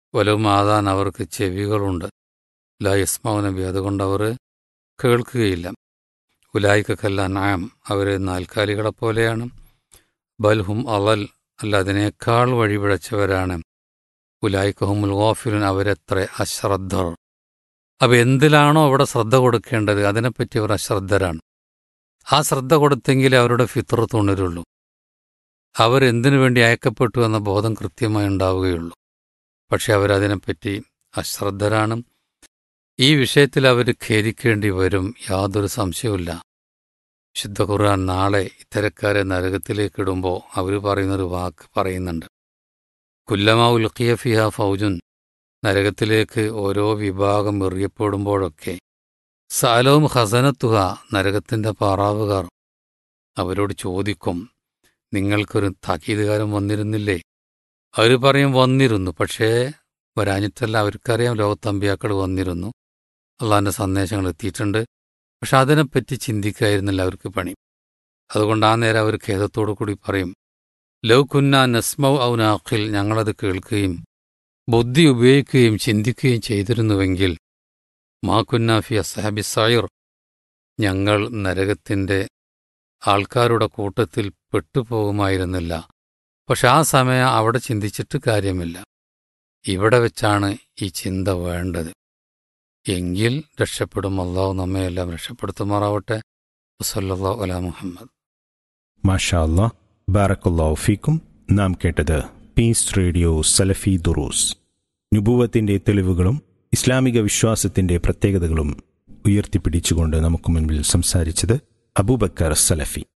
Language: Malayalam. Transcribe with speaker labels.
Speaker 1: വലവും ആദാൻ അവർക്ക് ചെവികളുണ്ട് ലാ യസ്മാവ് നബി അതുകൊണ്ട് അവർ കേൾക്കുകയില്ല ഉലായിക്കല്ല നാം അവർ നാൽക്കാലികളെ പോലെയാണ് ബൽഹും അലൽ അല്ല അതിനേക്കാൾ വഴിപിഴച്ചവരാണ് ഉലായിക്കഹുമുൽ ഗോഫിലുൻ അവരെത്ര അശ്രദ്ധർ അപ്പം എന്തിലാണോ അവിടെ ശ്രദ്ധ കൊടുക്കേണ്ടത് അതിനെപ്പറ്റി അവർ അശ്രദ്ധരാണ് ആ ശ്രദ്ധ കൊടുത്തെങ്കിലേ അവരുടെ ഫിത്രത്ത് ഉണരുള്ളൂ അവരെന്തിനു വേണ്ടി അയക്കപ്പെട്ടു എന്ന ബോധം കൃത്യമായി ഉണ്ടാവുകയുള്ളൂ പക്ഷെ അവരതിനെപ്പറ്റി അശ്രദ്ധരാണ് ഈ വിഷയത്തിൽ അവർ ഖേദിക്കേണ്ടി വരും യാതൊരു സംശയവുമില്ല ശുദ്ധ ഖുർആൻ നാളെ ഇത്തരക്കാരെ നരകത്തിലേക്ക് ഇടുമ്പോൾ അവർ പറയുന്നൊരു വാക്ക് പറയുന്നുണ്ട് കുല്ലമാ ഉൽക്കിയ ഫിഹ ഫൗജുൻ നരകത്തിലേക്ക് ഓരോ വിഭാഗം എറിയപ്പെടുമ്പോഴൊക്കെ സാലവും ഹസനത്തുഹ നരകത്തിൻ്റെ പാറാവുകാർ അവരോട് ചോദിക്കും നിങ്ങൾക്കൊരു താക്കീതുകാരൻ വന്നിരുന്നില്ലേ അവർ പറയും വന്നിരുന്നു പക്ഷേ വരാഞ്ഞിട്ടല്ല അവർക്കറിയാം ലോകത്തമ്പിയാക്കൾ വന്നിരുന്നു അള്ളാഹിൻ്റെ സന്ദേശങ്ങൾ എത്തിയിട്ടുണ്ട് പക്ഷെ അതിനെപ്പറ്റി ചിന്തിക്കായിരുന്നില്ല അവർക്ക് പണി അതുകൊണ്ട് ആ നേരം അവർ ഖേദത്തോടു കൂടി പറയും ലവ് കുന്ന നസ്മൗ ഔനാഖിൽ ഞങ്ങളത് കേൾക്കുകയും ബുദ്ധി ഉപയോഗിക്കുകയും ചിന്തിക്കുകയും ചെയ്തിരുന്നുവെങ്കിൽ മാ കുന്ന ഫി അസാബി സയർ ഞങ്ങൾ നരകത്തിൻ്റെ ആൾക്കാരുടെ കൂട്ടത്തിൽ പെട്ടുപോകുമായിരുന്നില്ല പക്ഷെ ആ സമയം അവിടെ ചിന്തിച്ചിട്ട് കാര്യമില്ല ഇവിടെ വെച്ചാണ് ഈ ചിന്ത വേണ്ടത് എങ്കിൽ രക്ഷപ്പെടും അള്ളാഹു നമ്മയെല്ലാം രക്ഷപ്പെടുത്തുമാറാവട്ടെ വസല്ലാ അല മുഹമ്മദ്
Speaker 2: മാഷാ അല്ലാ ബാറക്കല്ലാഹു ഫീക്കും നാം കേട്ടത് പീസ് റേഡിയോ സലഫി ദുറൂസ് നുബൂവത്തിന്റെ തെളിവുകളും ഇസ്ലാമിക വിശ്വാസത്തിന്റെ പ്രത്യേകതകളും ഉയർത്തിപ്പിടിച്ചുകൊണ്ട് നമുക്ക് മുൻപിൽ സംസാരിച്ചത് അബൂബക്കർ സലഫി